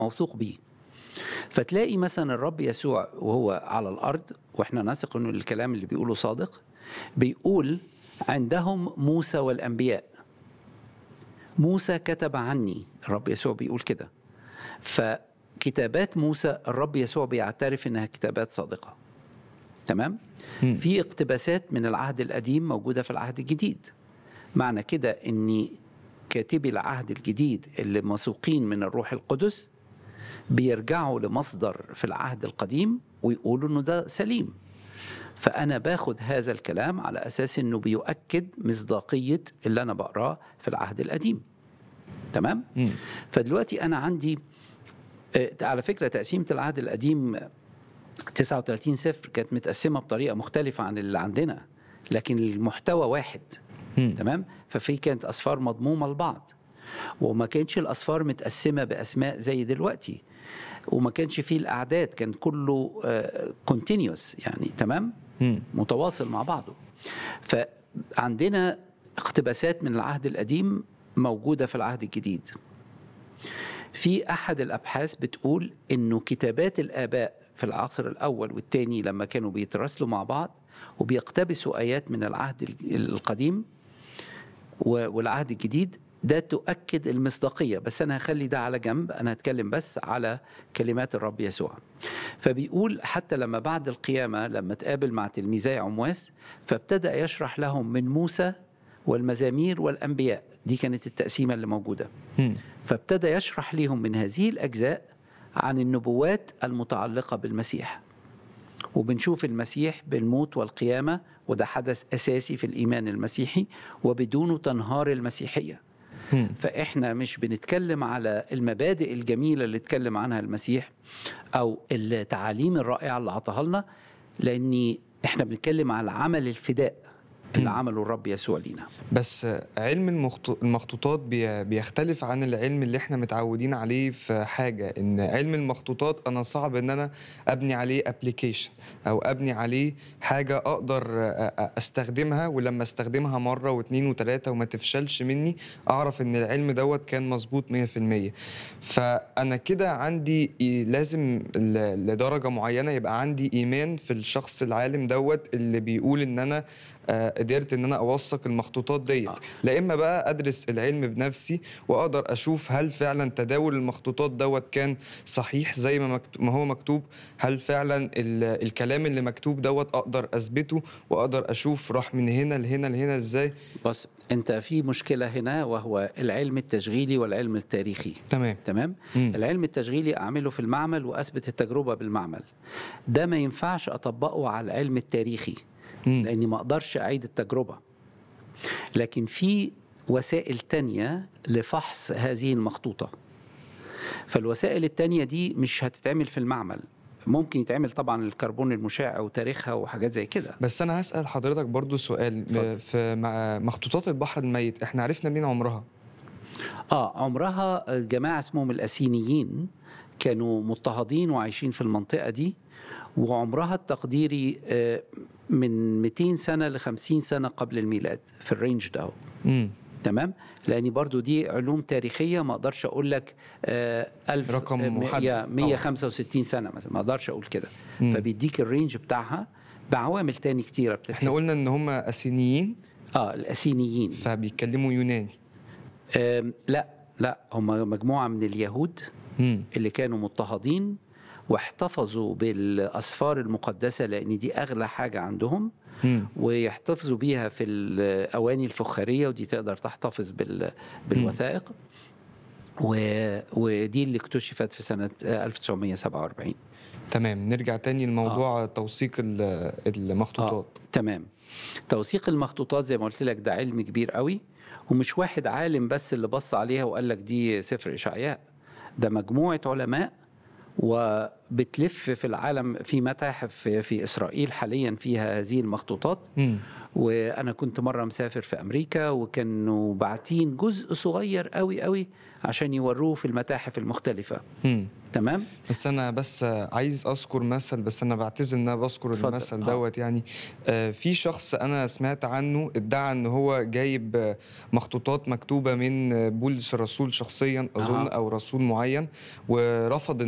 موثوق بيه فتلاقي مثلا الرب يسوع وهو على الارض واحنا نثق انه الكلام اللي بيقوله صادق بيقول عندهم موسى والانبياء موسى كتب عني الرب يسوع بيقول كده فكتابات موسى الرب يسوع بيعترف انها كتابات صادقه تمام مم. في اقتباسات من العهد القديم موجوده في العهد الجديد معنى كده ان كاتبي العهد الجديد اللي موثوقين من الروح القدس بيرجعوا لمصدر في العهد القديم ويقولوا انه ده سليم فانا باخد هذا الكلام على اساس انه بيؤكد مصداقيه اللي انا بقراه في العهد القديم تمام مم. فدلوقتي انا عندي آه، على فكره تقسيمه العهد القديم 39 سفر كانت متقسمه بطريقه مختلفه عن اللي عندنا لكن المحتوى واحد مم. تمام ففي كانت اسفار مضمومه لبعض وما كانتش الاسفار متقسمه باسماء زي دلوقتي وما كانش فيه الاعداد كان كله كونتينيوس يعني تمام مم. متواصل مع بعضه فعندنا اقتباسات من العهد القديم موجوده في العهد الجديد في احد الابحاث بتقول انه كتابات الاباء في العصر الاول والثاني لما كانوا بيتراسلوا مع بعض وبيقتبسوا ايات من العهد القديم و- والعهد الجديد ده تؤكد المصداقيه بس انا هخلي ده على جنب انا هتكلم بس على كلمات الرب يسوع فبيقول حتى لما بعد القيامه لما تقابل مع تلميذي عمواس فابتدى يشرح لهم من موسى والمزامير والانبياء دي كانت التقسيمه اللي موجوده مم. فابتدى يشرح لهم من هذه الاجزاء عن النبوات المتعلقه بالمسيح وبنشوف المسيح بالموت والقيامه وده حدث اساسي في الايمان المسيحي وبدونه تنهار المسيحيه مم. فاحنا مش بنتكلم على المبادئ الجميله اللي اتكلم عنها المسيح او التعاليم الرائعه اللي عطاها لنا لاني احنا بنتكلم على عمل الفداء اللي مم. عمله الرب يسوع لينا بس علم المخطو- المخطوطات بي- بيختلف عن العلم اللي احنا متعودين عليه في حاجة ان علم المخطوطات انا صعب ان انا ابني عليه ابليكيشن او ابني عليه حاجة اقدر أ- أ- استخدمها ولما استخدمها مرة واثنين وثلاثة وما تفشلش مني اعرف ان العلم دوت كان مظبوط 100% فانا كده عندي إي- لازم ل- لدرجة معينة يبقى عندي ايمان في الشخص العالم دوت اللي بيقول ان انا آه، قدرت ان انا اوثق المخطوطات ديت آه. لا اما بقى ادرس العلم بنفسي واقدر اشوف هل فعلا تداول المخطوطات دوت كان صحيح زي ما مكتوب ما هو مكتوب هل فعلا ال- الكلام اللي مكتوب دوت اقدر اثبته واقدر اشوف راح من هنا لهنا لهنا ازاي بص انت في مشكله هنا وهو العلم التشغيلي والعلم التاريخي تمام تمام مم. العلم التشغيلي اعمله في المعمل واثبت التجربه بالمعمل ده ما ينفعش اطبقه على العلم التاريخي مم. لاني ما اقدرش اعيد التجربه لكن في وسائل تانية لفحص هذه المخطوطه فالوسائل التانية دي مش هتتعمل في المعمل ممكن يتعمل طبعا الكربون المشع وتاريخها وحاجات زي كده بس انا هسال حضرتك برضو سؤال اتفضل. في مع- مخطوطات البحر الميت احنا عرفنا مين عمرها اه عمرها جماعه اسمهم الاسينيين كانوا مضطهدين وعايشين في المنطقه دي وعمرها التقديري آه، من 200 سنه ل 50 سنه قبل الميلاد في الرينج ده امم تمام لاني برضو دي علوم تاريخيه ما اقدرش اقول لك آه، ألف رقم آه، محدد مية- طبعاً. 165 سنه مثلا ما اقدرش اقول كده مم. فبيديك الرينج بتاعها بعوامل تاني كتيره بتتحسب احنا قلنا ان هم اسينيين اه الاسينيين فبيتكلموا يوناني آم، لا لا هم مجموعه من اليهود امم اللي كانوا مضطهدين واحتفظوا بالأسفار المقدسة لأن دي أغلى حاجة عندهم امم ويحتفظوا بيها في الأواني الفخارية ودي تقدر تحتفظ بال... بالوثائق و... ودي اللي اكتشفت في سنة 1947 تمام نرجع تاني لموضوع توثيق ال- المخطوطات تمام توثيق المخطوطات زي ما قلت لك ده علم كبير قوي ومش واحد عالم بس اللي بص عليها وقال لك دي سفر إشعياء ده مجموعة علماء وبتلف في العالم في متاحف في- في اسرائيل حاليا فيها هذه المخطوطات مم. وانا كنت مره مسافر في امريكا وكانوا باعتين جزء صغير قوي قوي عشان يوروه في المتاحف المختلفه مم. تمام بس انا بس عايز اذكر مثل بس انا بعتذر ان انا بذكر اتفضل. المثل آه. دوت يعني آه، في شخص انا سمعت عنه ادعى ان هو جايب آه، مخطوطات مكتوبه من آه، بولس الرسول شخصيا اظن أها. او رسول معين ورفض